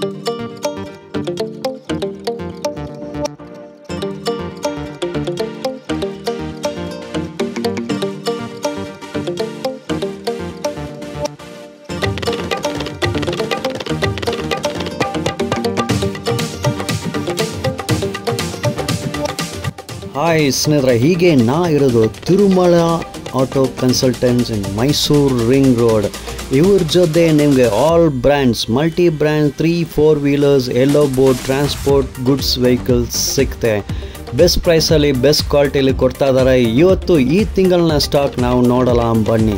Hi ಸ್ನೇಹಿತರೆ ಹೀಗೆ ನಾ ಇರೋದು Tirumala auto consultants in Mysuru ring road ಇವ್ರ ಜೊತೆ ನಿಮಗೆ all brands multi brand three four wheelers yellow board transport goods vehicles ಸಿಗ್ತೆ ಬೆಸ್ಟ್ ಪ್ರೈಸಲ್ಲಿ ಬೆಸ್ಟ್ ಕ್ವಾಲಿಟಿಯಲ್ಲಿ ಕೊಡ್ತಾ ಇದ್ದಾರೆ ಇವತ್ತು ಈ ತಿಂಗಳನ್ನ ಸ್ಟಾಕ್ ನಾವು ನೋಡಲ್ಲ ಬನ್ನಿ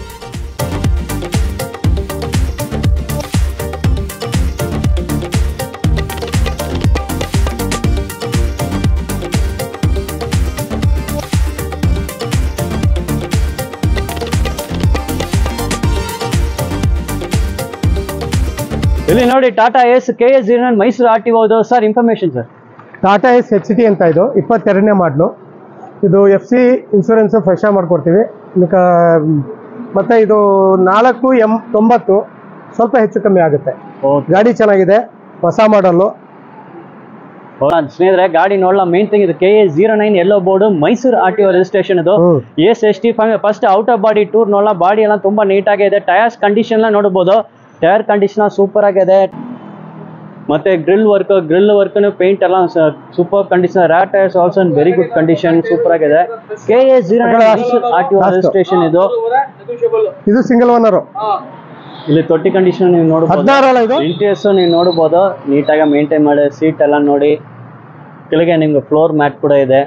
ಇಲ್ಲಿ ನೋಡಿ Tata Ace K S zero Mysuru R T ಹೋದು sir information sir Tata Ace H T ಅಂತ ಇದು ಇಪ್ಪತ್ತೆರಡನೇ ಮಾಡಲು ಇದು ಎಫ್ ಸಿ ಇನ್ಸೂರೆನ್ಸ್ ಫ್ರೆಶ್ ಮಾಡ್ಕೊಡ್ತೀವಿ ಇನ್ಕ ಮತ್ತು ಇದು ನಾಲ್ಕು ಎಂ ತೊಂಬತ್ತು ಸ್ವಲ್ಪ ಹೆಚ್ಚು ಕಮ್ಮಿ ಆಗುತ್ತೆ ಗಾಡಿ ಚೆನ್ನಾಗಿದೆ ಹೊಸ ಮಾಡಲ್ಲು ಸ್ನೇಹಿತರೆ ಗಾಡಿ ನೋಡಲ್ಲ ಮೇನ್ ಥಿಂಗ್ ಇದು K A zero nine yellow board Mysuru R T registration ಇದು ಹ್ಮ್. S S T first out of body tour ನೋಡಲ್ಲ ಬಾಡಿ ಎಲ್ಲ ತುಂಬಾ ನೀಟಾಗಿದೆ ಟೈರ್ಸ್ ಕಂಡೀಷನ್ ಎಲ್ಲ ನೋಡ್ಬೋದು ಟೈರ್ ಕಂಡೀಷನ್ ಸೂಪರ್ ಆಗಿದೆ ಮತ್ತೆ grill work grill work paint ಎಲ್ಲ super condition rat tyres also in very good condition super ಆಗಿದೆ K A zero R T ಅಷ್ಟು. ರಿಜಿಸ್ಟ್ರೇಷನ್ ಇದು ಇದು ಸಿಂಗಲ್ ಓನರು ಇಲ್ಲಿ ತೊಟ್ಟಿ ಕಂಡೀಷನ್ ನೀವು ನೋಡಬಹುದು ಹದಿನಾರಲ್ಲ ಇದು ಇಂಟೀರಿಯರ್ಸ್ ನೀವು ನೋಡಬಹುದು ನೀಟಾಗಿ ಮೇಂಟೈನ್ ಮಾಡಿ ಸೀಟ್ ಎಲ್ಲ ನೋಡಿ ಕೆಳಗೆ ನಿಮ್ಗೆ ಫ್ಲೋರ್ ಮ್ಯಾಟ್ ಕೂಡ ಇದೆ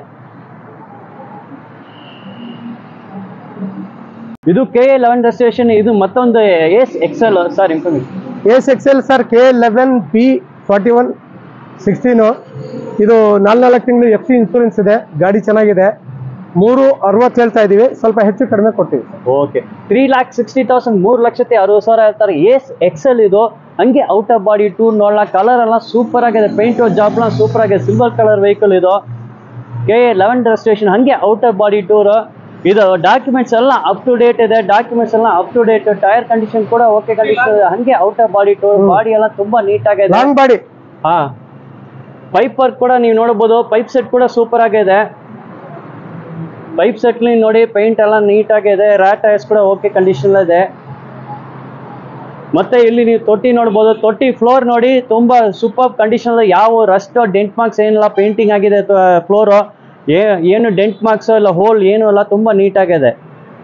ಇದು ಕೆ ಎ ಲೆವೆನ್ ರೆಸ್ಟ್ರೇಷನ್ ಇದು ಮತ್ತೊಂದು Ace XL sir information Ace X L sir K eleven B forty one sixteen ಇದು ನಾಲ್ಕು ನಾಲ್ಕು ತಿಂಗಳು ಎಫ್ ಸಿ ಇನ್ಸೂರೆನ್ಸ್ ಇದೆ ಗಾಡಿ ಚೆನ್ನಾಗಿದೆ ಮೂರು ಅರವತ್ತು ಹೇಳ್ತಾ ಇದ್ದೀವಿ ಸ್ವಲ್ಪ ಹೆಚ್ಚು ಕಡಿಮೆ ಕೊಡ್ತೀವಿ okay three lakh sixty thousand ಮೂರು ಲಕ್ಷತೆ ಅರವತ್ತು ಸಾವಿರ ಹೇಳ್ತಾರೆ ಎಸ್ ಎಕ್ಸೆಲ್ ಇದು ಹಂಗೆ ಔಟ್ ಆಫ್ ಬಾಡಿ ಟೂರ್ ನೋಡಲ್ಲ ಕಲರ್ ಎಲ್ಲ ಸೂಪರ್ ಆಗಿದೆ ಪೇಂಟ್ ಜಾಬ್ ಎಲ್ಲ ಸೂಪರ್ ಆಗಿದೆ ಸಿಲ್ವರ್ ಕಲರ್ ವೆಹಿಕಲ್ ಇದು ಕೆ ಎ ಲೆವೆನ್ ರೆಜಿಸ್ಟ್ರೇಷನ್ ಹಂಗೆ ಔಟ್ ಆಫ್ ಬಾಡಿ ಟೂರ್ ಇದು ಡಾಕ್ಯುಮೆಂಟ್ಸ್ ಎಲ್ಲ ಅಪ್ ಟು ಡೇಟ್ ಇದೆ ಡಾಕ್ಯುಮೆಂಟ್ಸ್ ಎಲ್ಲ up to date tyre condition ಕೂಡ ಓಕೆ ಕಂಡೀಷನ್ ಹಂಗೆ out of body tour body ಎಲ್ಲ ತುಂಬಾ ನೀಟಾಗಿದೆ ಲಾಂಗ್ ಬಾಡಿ ಹಾ ಪೈಪ್ ವರ್ಕ್ ಕೂಡ ನೀವು ನೋಡಬಹುದು ಪೈಪ್ ಸೆಟ್ ಕೂಡ ಸೂಪರ್ ಆಗಿದೆ ಪೈಪ್ ಸೆಟ್ ನೋಡಿ ಪೇಂಟ್ ಎಲ್ಲ ನೀಟ್ ಆಗಿದೆ ರ್ಯಾಟ್ ಟೈರ್ಸ್ ಕೂಡ ಓಕೆ ಕಂಡೀಷನ್ ಇದೆ ಮತ್ತೆ ಇಲ್ಲಿ ನೀವು ತೊಟ್ಟಿ ನೋಡ್ಬೋದು ತೊಟ್ಟಿ ಫ್ಲೋರ್ ನೋಡಿ ತುಂಬಾ ಸೂಪರ್ ಕಂಡೀಷನ್ ಯಾವ ರಸ್ಟ್ ಡೆಂಟ್ ಮಾರ್ಕ್ಸ್ ಏನಿಲ್ಲ ಪೇಂಟಿಂಗ್ ಆಗಿದೆ ಫ್ಲೋರು ಏನು ಡೆಂಟ್ ಮಾರ್ಕ್ಸ್ ಇಲ್ಲ ಹೋಲ್ ಏನು ಇಲ್ಲ ತುಂಬಾ ನೀಟ್ ಆಗಿದೆ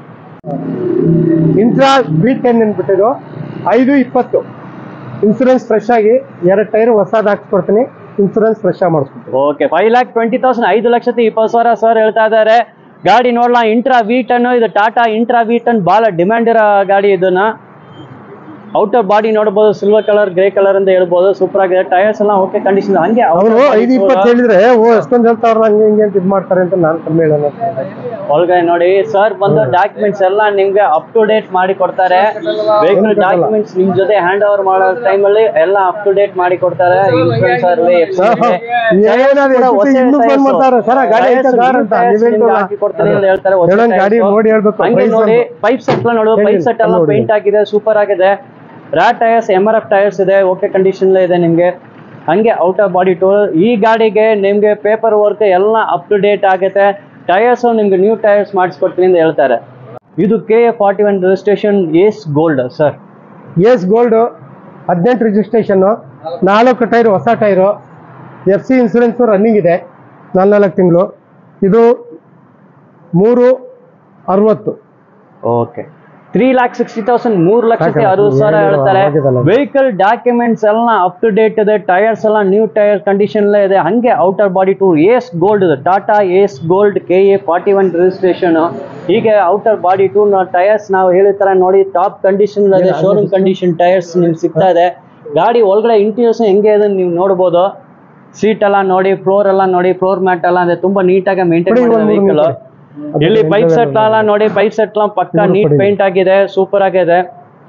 ಇಂಟ್ರಾ ಬಿ ಟೆನ್ ಅಂದ್ಬಿಟ್ಟಿದ್ದು ಐದು ಇಪ್ಪತ್ತು ಇನ್ಸೂರೆನ್ಸ್ ಫ್ರೆಶ್ ಆಗಿ ಎರಡು ಟೈರ್ ಹೊಸದು ಹಾಕ್ಸ್ಕೊಡ್ತೀನಿ ಇನ್ಸೂರೆನ್ಸ್ ಫ್ರೆಶ್ ಆಗಿ ಮಾಡಿಸ್ಕೊಡ್ತೀನಿ okay five lakh twenty thousand ಐದು ಲಕ್ಷದ ಇಪ್ಪತ್ತು ಸಾವಿರ ಸರ್ ಹೇಳ್ತಾ ಇದ್ದಾರೆ ಗಾಡಿ ನೋಡಲ್ಲ ಇಂಟ್ರಾ ವಿ ಟನ್ ಇದು ಟಾಟಾ ಇಂಟ್ರಾ ವಿ ಟನ್ ಭಾಳ ಡಿಮ್ಯಾಂಡ್ ಇರೋ ಗಾಡಿ ಇದನ್ನ ಔಟರ್ ಬಾಡಿ ನೋಡ್ಬೋದು ಸಿಲ್ವರ್ ಕಲರ್ ಗ್ರೇ ಕಲರ್ ಅಂತ ಹೇಳ್ಬೋದು ಸೂಪರ್ ಆಗಿದೆ ಟೈರ್ಸ್ ಎಲ್ಲ ಓಕೆ ಕಂಡೀಷನ್ ಹಂಗೆ ಅವರು outer body ಐದು ಇಪ್ಪತ್ತು ಕೂಡ ಹೇಳಿದ್ರೆ ಓ ಎಷ್ಟೊಂದು ಹೇಳ್ತಾವ್ರಲ್ಲ ಹಂಗೆ ಹಿಂಗೆ ಅಂತ ಇದು ಮಾಡ್ತಾರೆ ಅಂತ ನಾನು ಕಮ್ಮಿ ಹೇಳೋಣ ಒಳಗಡೆ ನೋಡಿ ಸರ್ ಬಂದು ಡಾಕ್ಯುಮೆಂಟ್ಸ್ ಎಲ್ಲ ನಿಮ್ಗೆ ಅಪ್ ಟು ಡೇಟ್ ಮಾಡಿ ಕೊಡ್ತಾರೆ ವೆಹಿಕಲ್ ಏನು ಬೇಕಲ್ಲ? ಡಾಕ್ಯುಮೆಂಟ್ಸ್ ನಿಮ್ ಜೊತೆ ಹ್ಯಾಂಡ್ ಓವರ್ ಮಾಡೋ ಟೈಮಲ್ಲಿ ಎಲ್ಲ ಅಪ್ ಟು ಡೇಟ್ ಮಾಡಿ ಕೊಡ್ತಾರೆ ಇನ್ಶೂರೆನ್ಸ್ ಆಗಲಿ ಏನಾದ್ರು ಹೆಚ್ಚು ಇನ್ನೂ ಫೋನ್ ಮಾಡ್ತಾರೆ ಸರ್ ಗಾಡಿ ಐತೆ ಸರ್ ಅಂತ ನೀವೇನು ಹೇಳ್ತಾರೆ ಹೊಸ ಹೇಳೋಣ ಗಾಡಿ tyres. ನೋಡಿ ಹೇಳ್ಬೇಕು ಹಂಗೆ price ನೋಡಿ ಒಂದು. ಪೈಪ್ ಸೆಟ್ ಎಲ್ಲ ನೋಡು ಪೈಪ್ ಹೇಳಿ, ಸೆಟ್ ಎಲ್ಲ ನೋಡಿ. ಪೇಂಟ್ ಆಗಿದೆ ಸೂಪರ್ ಆಗಿದೆ rat tyres M R F tyres ಇದೆ ಓಕೆ ಕಂಡೀಷನ್ ಇದೆ ನಿಮ್ಗೆ ಹಂಗೆ ಔಟ್ ಆಫ್ ಬಾಡಿ ಟೂರ್ ಈ ಗಾಡಿಗೆ ನಿಮ್ಗೆ ಪೇಪರ್ ವರ್ಕ್ ಎಲ್ಲ ಅಪ್ ಟು ಡೇಟ್ ಆಗುತ್ತೆ ಟೈರ್ಸ್ ನಿಮ್ಗೆ ನ್ಯೂ ಟೈರ್ಸ್ ಮಾಡಿಸ್ಕೊಡ್ತೀನಿ ಅಂತ ಹೇಳ್ತಾರೆ ಇದು K A forty one registration Ace gold sir Ace gold ಹದಿನೆಂಟು ರಿಜಿಸ್ಟ್ರೇಷನ್ನು ನಾಲ್ಕು ಟೈರು ಹೊಸ tyre F C insurance running ಇದೆ ನಾಲ್ಕು ತಿಂಗಳು ಇದು ಮೂರು ಅರವತ್ತು okay three lakh sixty thousand ಮೂರು ಲಕ್ಷಕ್ಕೆ ಸಾಕಲ್ಲ? ಅರವತ್ತು ಸಾವಿರ ಏನು ಹೇಳ್ತಾರೆ ಆಗಿದಲ್ಲ. ವೆಹಿಕಲ್ ಡಾಕ್ಯುಮೆಂಟ್ಸ್ ಎಲ್ಲ ಅಪ್ ಟು ಡೇಟ್ ಇದೆ ಟೈರ್ಸ್ ಎಲ್ಲ ನ್ಯೂ ಟೈರ್ ಕಂಡೀಷನ್ ಇದೆ ಹಂಗೆ outer body to Ace Gold ಇದೆ Tata Ace Gold K A forty one registration ಹೀಗೆ ಔಟರ್ ಬಾಡಿ ಟು ಟೈರ್ಸ್ ನಾವು ಹೇಳಿದ ನೋಡಿ ಟಾಪ್ ಕಂಡೀಷನ್ ಇದೆ ಶೋರೂಮ್ ಕಂಡೀಷನ್ ಟೈರ್ಸ್ ನಿಮ್ಗೆ ಸಿಗ್ತಾ ಇದೆ ಗಾಡಿ ಒಳಗಡೆ ಇಂಟೀರಿಯರ್ಸ್ ಹೆಂಗೆ ಇದೆ ನೀವು ನೋಡ್ಬೋದು ಸೀಟ್ ಎಲ್ಲ ನೋಡಿ ಫ್ಲೋರ್ ಎಲ್ಲ ನೋಡಿ ಫ್ಲೋರ್ ಮ್ಯಾಟ್ ಎಲ್ಲ ಇದೆ ತುಂಬಾ ನೀಟಾಗಿ ಮೇಂಟೈನ್ ಕೊಡಿ, ಮಾಡಿದ ಒಂದು ಮೂರು ವೆಹಿಕಲ್ ನಿಮಿಷ. ಅದು ಇಲ್ಲಿ ಎಂಟು ಪೈಪ್ ಎಲ್ಲ ಸೆಟ್ ಎಲ್ಲ ನೋಡಿ ಪೈಪ್ ಸೆಟ್ ಎಲ್ಲ ಪಕ್ಕ ಇವ್ರು ನೀಟ್ ಕೊಡಿ. ಪೇಂಟ್ ಆಗಿದೆ ಸೂಪರ್ ಆಗಿದೆ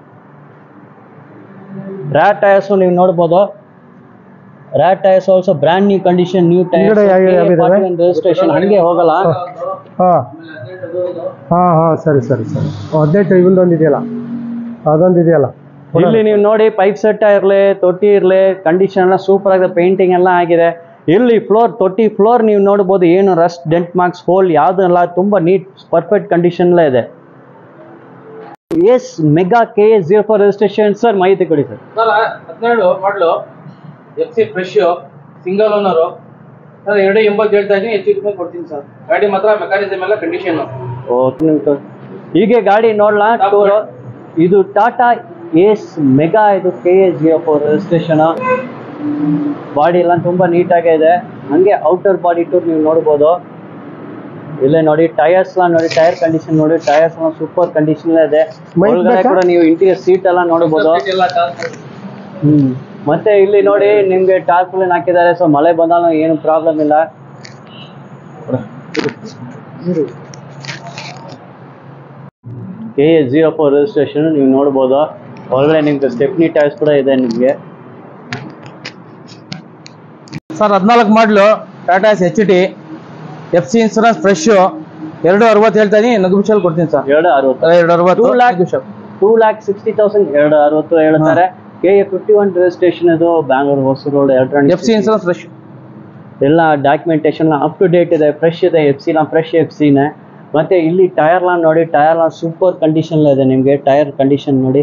ರ್ಯಾಟ್ ಟೈರ್ಸ್ ನೀವು ನೋಡ್ಬೋದು rat tyres also brand new condition new ಹಿಂದ್ಗಡೆ ಯಾವ- ಯಾವ ಇದಾವೆ? ಟೈರ್ಸ್ ರಿಜಿಸ್ಟ್ರೇಷನ್ ಹಂಗೆ ಹೋಗಲ್ಲ ಹಾಂ ಹಾಂ ಹಾಂ ಸರಿ ಸರಿ ಸರಿ ಹದಿನೆಂಟು ಇವೊಂದೊಂದು ಇದೆಯಲ್ಲ ಅದೊಂದು ಇದೆಯಲ್ಲ ಇಲ್ಲಿ ನೀವು ನೋಡಿ ಪೈಪ್ ಸೆಟ್ ಇರಲಿ ತೊಟ್ಟಿ ಇರಲಿ ಕಂಡೀಷನ್ ಎಲ್ಲ ಸೂಪರ್ ಆಗಿದೆ ಪೇಂಟಿಂಗ್ ಎಲ್ಲ ಆಗಿದೆ ಇಲ್ಲಿ ಫ್ಲೋರ್ ತೊಟ್ಟಿ ಫ್ಲೋರ್ ನೀವು ನೋಡ್ಬೋದು ಏನು ರಸ್ಟ್ ಡೆಂಟ್ ಮಾರ್ಕ್ಸ್ ಹೋಲ್ ಯಾವುದಲ್ಲ ತುಂಬ ನೀಟ್ ಪರ್ಫೆಕ್ಟ್ ಕಂಡೀಷನ್ ಇದೆ Ace mega K S zero four registration sir ಮಾಹಿತಿ ಕೊಡಿ ಸರ್ ಸರ್ ಹದಿನೇಳು ಮಾಡಲು F C fresh single owner sir ಎರಡು ಎಂಬತ್ತು ಹೇಳ್ತಾ ಇದ್ದೀನಿ ಹೆಚ್ಚು ಕಡಿಮೆ ಕೊಡ್ತೀನಿ ಸರ್ ಗಾಡಿ ಮಾತ್ರ ಮೆಕ್ಯಾನಿಸಮ್ ಎಲ್ಲ ಕಂಡೀಷನ್ ಓಕೆ ನಿಮ್ಗೆ ಹೀಗೆ ಗಾಡಿ ನೋಡ್ಲಾ ಟೂರು ಇದು ಟಾಟಾ ಏಸ್ ಮೆಗಾ ಇದು K S zero four registration body ಎಲ್ಲ ತುಂಬ ನೀಟಾಗೇ ಇದೆ ಹಂಗೆ ಔಟರ್ ಬಾಡಿ ಟೂರ್ ನೀವು ನೋಡ್ಬೋದು ಇಲ್ಲೇ ನೋಡಿ ಟೈರ್ಸ್ ಎಲ್ಲ ನೋಡಿ ಟೈರ್ ಕಂಡೀಷನ್ ನೋಡಿ ಟೈರ್ಸ್ ಎಲ್ಲ ಸೂಪರ್ ಕಂಡೀಷನ್ ಇದೆ Mic ಒಳಗಡೆ ಬೇಕಾ? ಕೂಡ ನೀವು ಇಂಟೀರಿಯರ್ ಸೀಟ್ ಎಲ್ಲ ನೋಡ್ಬೋದು ಎಲ್ಲ ಟಾಸ್ ಹ್ಮ್ ಮತ್ತೆ ಇಲ್ಲಿ ನೋಡಿ ನಿಮ್ಗೆ ಟಾರ್ಪುಲಿನ್ ಹಾಕಿದ್ದಾರೆ ಸೊ ಮಳೆ ಬಂದಾಗ ಏನು ಪ್ರಾಬ್ಲಮ್ ಇಲ್ಲ K A zero four registration ನೀವು ನೋಡ್ಬೋದು ಒಳಗಡೆ ನಿಮ್ಗೆ ಸ್ಟೆಪ್ನಿ ಟೈರ್ಸ್ ಕೂಡ ಇದೆ ನಿಮಗೆ ಸರ್ ಹದಿನಾಲ್ಕು ಮಾಡಲು Tata Ace H T F C insurance fresh ಎರಡು ಅರವತ್ತು ಹೇಳ್ತಾ ಇದೀನಿ ನಗುಬಿಷಲ್ ಕೊಡ್ತೀನಿ ಸರ್ ಎರಡು ಅರವತ್ತು ಎರಡು ಅರವತ್ತು two lakh two lakh sixty thousand ಎರಡು ಅರವತ್ತು ಹೇಳ್ತಾರೆ K A fifty one registration ಇದು Bangalore Hosur road F C insurance fresh ಎಲ್ಲ ಡಾಕ್ಯುಮೆಂಟೇಶನ್ ಅಪ್ ಟು ಡೇಟ್ ಇದೆ ಫ್ರೆಶ್ ಇದೆ ಎಫ್ ಸಿನ ಫ್ರೆಶ್ ಎಫ್ ಸಿನೇ ಮತ್ತೆ ಇಲ್ಲಿ ಟೈರ್ಲ ನೋಡಿ ಟೈರ್ಲ ಸೂಪರ್ ಕಂಡೀಷನ್ ಇದೆ ನಿಮಗೆ ಟೈರ್ ಕಂಡೀಷನ್ ನೋಡಿ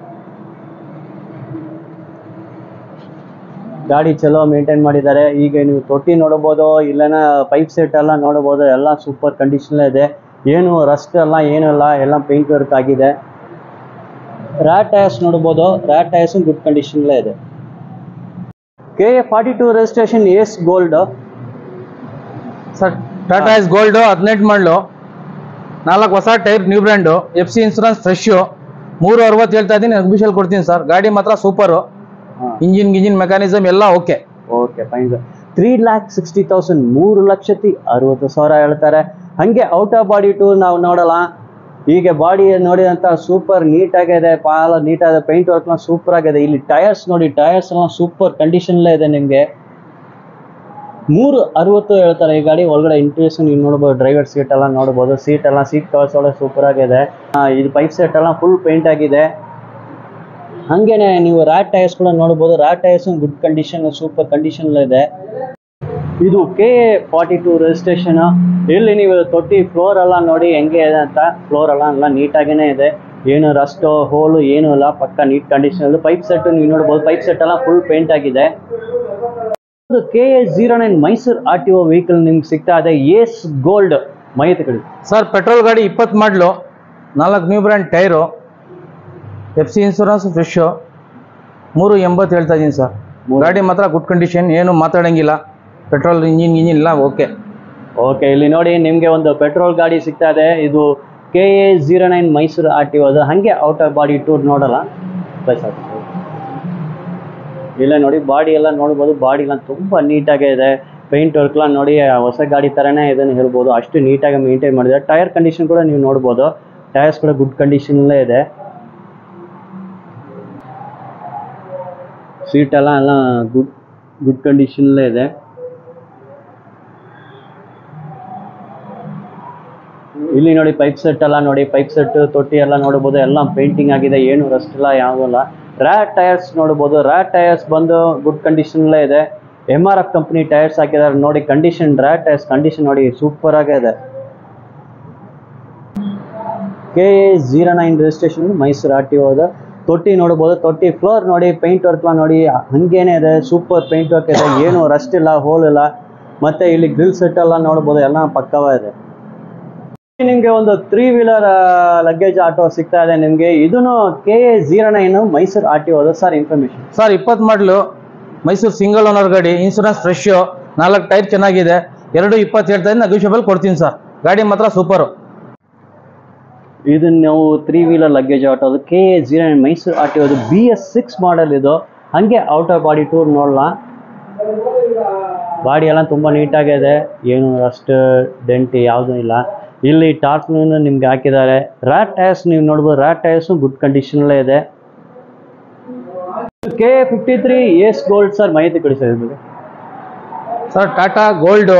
ಗಾಡಿ ಚಲೋ ಮೇಂಟೈನ್ ಮಾಡಿದ್ದಾರೆ ಈಗ ನೀವು ತೊಟ್ಟಿ ನೋಡ್ಬೋದು ಇಲ್ಲೇನ ಪೈಪ್ ಸೆಟ್ ಎಲ್ಲ ನೋಡ್ಬೋದು ಎಲ್ಲ ಸೂಪರ್ ಕಂಡೀಷನ್ ಇದೆ ಏನು ರಸ್ಟ್ ಎಲ್ಲ ಏನೂ ಇಲ್ಲ ಎಲ್ಲ ಪೇಂಟ್ ವರ್ಕ್ ಆಗಿದೆ ರ್ಯಾಟ್ ಟೈರ್ಸ್ ನೋಡ್ಬೋದು ರ್ಯಾಟ್ ಟೈರ್ಸ್ ಗುಡ್ ಕಂಡೀಷನ್ಲೇ ಇದೆ K A forty two registration Ace gold sir Tata Ace gold ಹದಿನೆಂಟು ಮಾಡಲು ನಾಲ್ಕು ಹೊಸ tyre new brand F C insurance fresh ಮೂರು ಅರವತ್ತು ಹೇಳ್ತಾ ಇದ್ದೀನಿ ನಗುಬಿಷಲ್ ಕೊಡ್ತೀನಿ ಸರ್ ಗಾಡಿ ಮಾತ್ರ ಸೂಪರು ಇಂಜಿನ್ ಗಿಂಜಿನ್ ಮೆಕ್ಯಾನಿಸಮ್ ಎಲ್ಲ okay okay fine sir three lakh sixty thousand ಮೂರು ಲಕ್ಷತಿ ಅರವತ್ತು ಸಾವಿರ ಹೇಳ್ತಾರೆ ಹಾಗೆ ಔಟ್ ಆಫ್ ಬಾಡಿ ಟೂರ್ ನಾವು ನೋಡಲ್ಲ ಹೀಗೆ ಬಾಡಿ ನೋಡಿದಂಥ ಸೂಪರ್ ನೀಟಾಗಿದೆ ಪಾಲ ನೀಟಾದ ಪೇಂಟ್ ವರ್ಕ್ನ ಸೂಪರ್ ಆಗಿದೆ ಇಲ್ಲಿ ಟೈರ್ಸ್ ನೋಡಿ ಟೈರ್ಸ್ ಎಲ್ಲ ಸೂಪರ್ ಕಂಡೀಷನ್ಲೇ ಇದೆ ನಿಮಗೆ ಮೂರು ಅರವತ್ತು ಹೇಳ್ತಾರೆ ಈ ಗಾಡಿ ಒಳಗಡೆ ಇಂಟೀರಿಯರ್ಸ್ ನೀವು ನೋಡ್ಬೋದು ಡ್ರೈವರ್ ಸೀಟ್ ಎಲ್ಲ ನೋಡ್ಬೋದು ಸೀಟ್ ಎಲ್ಲ ಸೀಟ್ ಕವರ್ಸ್ ಒಳ್ಳೆ ಸೂಪರ್ ಆಗಿದೆ ಆ, ಇದು ಪೈಪ್ ಸೆಟ್ ಎಲ್ಲ ಫುಲ್ ಪೇಂಟ್ ಆಗಿದೆ ಹಂಗೇನೆ ನೀವು ರ್ಯಾಟ್ ಟೈರ್ಸ್ ಕೂಡ ನೋಡ್ಬೋದು rat tyres good condition super condition ಇದೆ ಇದು K A forty two registration ಇಲ್ಲಿ ನೀವು ತೊಟ್ಟಿ ಫ್ಲೋರ್ ಎಲ್ಲ ನೋಡಿ ಹೆಂಗೆ ಇದೆ ಅಂತ ಫ್ಲೋರ್ ಎಲ್ಲ ಎಲ್ಲ ನೀಟಾಗೇ ಇದೆ ಏನು ರಸ್ಟು ಹೋಲು ಏನೂ ಇಲ್ಲ ಪಕ್ಕ ನೀಟ್ ಕಂಡೀಷನ್ ಪೈಪ್ ಸೆಟ್ ನೀವು ನೋಡ್ಬೋದು ಪೈಪ್ ಸೆಟ್ ಎಲ್ಲ ಫುಲ್ ಪೇಂಟ್ ಆಗಿದೆ ಇದು K A zero nine Mysuru R T O vehicle ನಿಮ್ಗೆ ಸಿಗ್ತಾ ಇದೆ ಏಸ್ ಗೋಲ್ಡ್ ಮಾಹಿತಿ ಕಡೆ ಸರ್ ಪೆಟ್ರೋಲ್ ಗಾಡಿ ಇಪ್ಪತ್ತು ಮಾಡಲು ನಾಲ್ಕು new brand tyre F C insurance fresh ಮೂರು ಎಂಬತ್ತು ಹೇಳ್ತಾ ಇದ್ದೀನಿ ಸರ್ ಗಾಡಿ ಮಾತ್ರ ಗುಡ್ ಕಂಡೀಷನ್ ಏನು ಮಾತಾಡೋಂಗಿಲ್ಲ ಪೆಟ್ರೋಲ್ ಇಂಜಿನ್ ಇಂಜಿನ್ ಇಲ್ಲ ಓಕೆ ಓಕೆ ಇಲ್ಲಿ ನೋಡಿ ನಿಮಗೆ ಒಂದು ಪೆಟ್ರೋಲ್ ಗಾಡಿ ಸಿಗ್ತಾ ಇದೆ ಇದು K A zero nine Mysuru R T ಅದು ಹಾಗೆ ಔಟ್ ಆಫ್ ಬಾಡಿ ಟೂರ್ ನೋಡಲ್ಲ ಬಸ್ ಇಲ್ಲ ನೋಡಿ ಬಾಡಿ ಎಲ್ಲ ನೋಡ್ಬೋದು ಬಾಡಿ ಎಲ್ಲ ತುಂಬ ನೀಟಾಗೇ ಇದೆ ಪೇಂಟ್ ವರ್ಕ್ ಎಲ್ಲ ನೋಡಿ ಆ ಹೊಸ ಗಾಡಿ ಥರನೇ ಇದನ್ನು ಹೇಳ್ಬೋದು ಅಷ್ಟು ನೀಟಾಗಿ ಮೇಂಟೈನ್ ಮಾಡಿದೆ ಟೈರ್ ಕಂಡೀಷನ್ ಕೂಡ ನೀವು ನೋಡ್ಬೋದು ಟೈರ್ಸ್ ಕೂಡ ಗುಡ್ ಕಂಡೀಷನಲ್ಲೇ ಇದೆ ಸೀಟ್ ಎಲ್ಲ ಎಲ್ಲ ಗುಡ್ ಗುಡ್ ಕಂಡೀಷನಲ್ಲೇ ಇದೆ ಇಲ್ಲಿ ನೋಡಿ ಪೈಪ್ ಸೆಟ್ ಎಲ್ಲ ನೋಡಿ ಪೈಪ್ ಸೆಟ್ ತೊಟ್ಟಿ ಎಲ್ಲ ನೋಡ್ಬೋದು ಎಲ್ಲ ಪೇಂಟಿಂಗ್ ಆಗಿದೆ ಏನು ರಸ್ಟ್ ಇಲ್ಲ ಯಾವುದೂ ಇಲ್ಲ ರ್ಯಾಟ್ ಟೈರ್ಸ್ ನೋಡ್ಬೋದು ರ್ಯಾಟ್ ಟೈರ್ಸ್ ಬಂದು ಗುಡ್ ಕಂಡೀಷನ್ಲೇ ಇದೆ M R F company tyres ಹಾಕಿದ್ದಾರೆ ನೋಡಿ ಕಂಡೀಷನ್ ರ್ಯಾಟ್ ಟೈರ್ಸ್ ಕಂಡೀಷನ್ ನೋಡಿ ಸೂಪರ್ ಆಗೇ ಇದೆ K A zero nine registration Mysuru R T ಹೋದ ತೊಟ್ಟಿ ನೋಡ್ಬೋದು ತೊಟ್ಟಿ ಫ್ಲೋರ್ ನೋಡಿ ಪೇಂಟ್ ವರ್ಕ್ ನೋಡಿ ಹಂಗೇನೆ ಇದೆ ಸೂಪರ್ ಪೇಂಟ್ ವರ್ಕ್ ಇದೆ ಏನು ರಸ್ಟ್ ಇಲ್ಲ ಹೋಲ್ ಇಲ್ಲ ಮತ್ತೆ ಇಲ್ಲಿ ಗ್ರಿಲ್ ಸೆಟ್ ಎಲ್ಲ ನೋಡ್ಬೋದು ಎಲ್ಲ ಪಕ್ಕವ ಇದೆ ನಿಮಗೆ ಒಂದು ತ್ರೀ ವೀಲರ್ ಲಗೇಜ್ ಆಟೋ ಸಿಗ್ತಾ ಇದೆ ನಿಮಗೆ ಇದನ್ನು K A zero nine Mysuru R T ಹೋದ ಸರ್ ಇನ್ಫಾರ್ಮೇಶನ್ ಸರ್ ಇಪ್ಪತ್ತು ಮಾಡಲು ಮೈಸೂರು ಸಿಂಗಲ್ ಓನರ್ ಗಾಡಿ ಇನ್ಸೂರೆನ್ಸ್ ಫ್ರೆಶು ನಾಲ್ಕು ಟೈರ್ ಚೆನ್ನಾಗಿದೆ ಎರಡು ಇಪ್ಪತ್ತು ಹೇಳ್ತಾ ಇದ್ದೀನಿ ನಗುಷಬಲ್ ಕೊಡ್ತೀನಿ ಸರ್ ಗಾಡಿ ಮಾತ್ರ ಸೂಪರು ಇದು ನಾವು ತ್ರೀ ವೀಲರ್ ಲಗೇಜ್ ಆಟೋ ಅದು K A zero nine Mysuru R T ಅದು ಬಿ ಎಸ್ ಸಿಕ್ಸ್ ಮಾಡಲ್ ಇದು ಹಾಗೆ ಔಟ್ ಆಫ್ ಬಾಡಿ ಟೂರ್ ನೋಡಲ್ಲ ಬಾಡಿ ಎಲ್ಲ ತುಂಬ ನೀಟಾಗಿದೆ ಏನು ಅಷ್ಟು ಡೆಂಟ್ ಯಾವುದೂ ಇಲ್ಲ ಇಲ್ಲಿ ಟಾರ್ಕ್ನೂ ನಿಮ್ಗೆ ಹಾಕಿದ್ದಾರೆ ರ್ಯಾಟ್ ಟೈರ್ಸ್ ನೀವು ನೋಡ್ಬೋದು ರ್ಯಾಟ್ ಟೈರ್ಸು ಗುಡ್ ಕಂಡೀಷನಲ್ಲೇ ಇದೆ K fifty three Ace gold sir ಮಾಹಿತಿ ಕೊಡಿ ಸರ್ ಇದ್ರ ಬಗ್ಗೆ sir Tata gold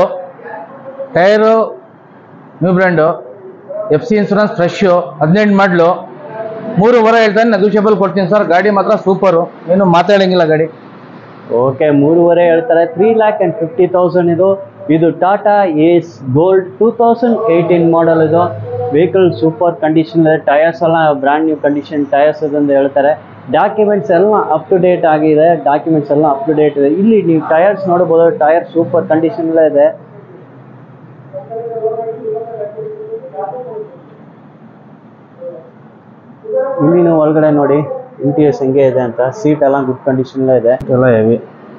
tyre new brand F C insurance fresh ಹದಿನೆಂಟು ಮಾಡಲು ಮೂರುವರೆ ಹೇಳ್ತಾನೆ ನೆಗೋಷಿಯಬಲ್ ಕೊಡ್ತೀನಿ ಸರ್ ಗಾಡಿ ಮಾತ್ರ ಸೂಪರು ಏನು ಮಾತಾಡಂಗಿಲ್ಲ ಗಾಡಿ ಓಕೆ ಮೂರುವರೆ ಹೇಳ್ತಾರೆ three lakh and fifty thousand ಇದು ಇದು Tata Ace gold two thousand eighteen model ಇದು ವೆಹಿಕಲ್ ಸೂಪರ್ ಕಂಡೀಷನ್ ಇದೆ ಟಯರ್ಸ್ ಎಲ್ಲ ಬ್ರ್ಯಾಂಡ್ ನ್ಯೂ ಕಂಡೀಷನ್ ಟಯರ್ಸ್ ಇದೆ ಅಂತ ಹೇಳ್ತಾರೆ ಡಾಕ್ಯುಮೆಂಟ್ಸ್ ಎಲ್ಲ ಅಪ್ ಟು ಡೇಟ್ ಆಗಿದೆ ಡಾಕ್ಯುಮೆಂಟ್ಸ್ ಎಲ್ಲ ಅಪ್ ಟು ಡೇಟ್ ಇದೆ ಇಲ್ಲಿ ನೀವು ಟಯರ್ಸ್ ನೋಡ್ಬೋದು ಟಯರ್ ಸೂಪರ್ ಕಂಡೀಷನ್ ಇದೆ ಇಲ್ಲಿ ನೀವು ಒಳಗಡೆ ನೋಡಿ ಇಂಟೀರಿಯರ್ಸ್ ಹೆಂಗೆ ಇದೆ ಅಂತ ಸೀಟ್ ಎಲ್ಲ ಗುಡ್ ಕಂಡೀಷನ್ ಇದೆ ಎಲ್ಲ heavy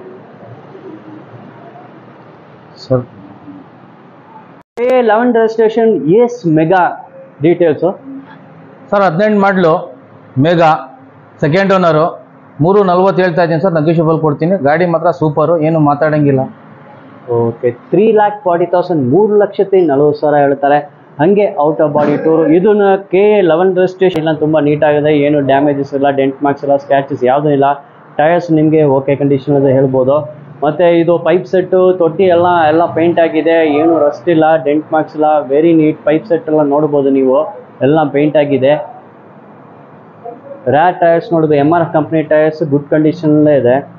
sir A eleven registration Ace mega details sir ಹದಿನೆಂಟು ಮಾಡಲು ಮೇಘಾ ಸೆಕೆಂಡ್ ಓನರು ಮೂರು ನಲ್ವತ್ತು ಹೇಳ್ತಾ ಇದ್ದೀನಿ ಸರ್ ನೆಗೋಷಿಯಬಲ್ ಕೊಡ್ತೀನಿ ಗಾಡಿ ಮಾತ್ರ ಸೂಪರು ಏನು ಮಾತಾಡಂಗಿಲ್ಲ okay three lakh forty thousand ಮೂರು ಲಕ್ಷത്തി ನಲವತ್ತು ಸಾವಿರ ಹೇಳ್ತಾರೆ ಹಾಗೆ ಔಟ್ ಆಫ್ ಬಾಡಿ ಟೂರು ಇದನ್ನ ಕೆ ಎ ಲೆವೆನ್ ರಿಜಿಸ್ಟ್ರೇಷನ್ ಎಲ್ಲ ತುಂಬ ನೀಟಾಗಿದೆ ಏನು ಡ್ಯಾಮೇಜಸ್ ಇಲ್ಲ ಡೆಂಟ್ ಮಾರ್ಕ್ಸ್ ಇಲ್ಲ ಸ್ಕ್ಯಾಚಸ್ ಯಾವುದೂ ಇಲ್ಲ ಟಯರ್ಸ್ ನಿಮಗೆ ಓಕೆ ಕಂಡೀಷನ್ ಇದೆ ಹೇಳ್ಬೋದು ಮತ್ತು ಇದು ಪೈಪ್ ಸೆಟ್ಟು ತೊಟ್ಟಿ ಎಲ್ಲ ಎಲ್ಲ ಪೇಂಟ್ ಆಗಿದೆ ಏನು ರಸ್ಟ್ ಇಲ್ಲ ಡೆಂಟ್ ಮಾರ್ಕ್ಸ್ ಇಲ್ಲ ವೆರಿ ನೀಟ್ ಪೈಪ್ ಸೆಟ್ ಎಲ್ಲ ನೋಡ್ಬೋದು ನೀವು ಎಲ್ಲ ಪೇಂಟ್ ಆಗಿದೆ ರ್ಯಾ ಟೈರ್ಸ್ ನೋಡೋದು M R F company tyres good ಕಂಡೀಷನಲ್ಲೇ ಇದೆ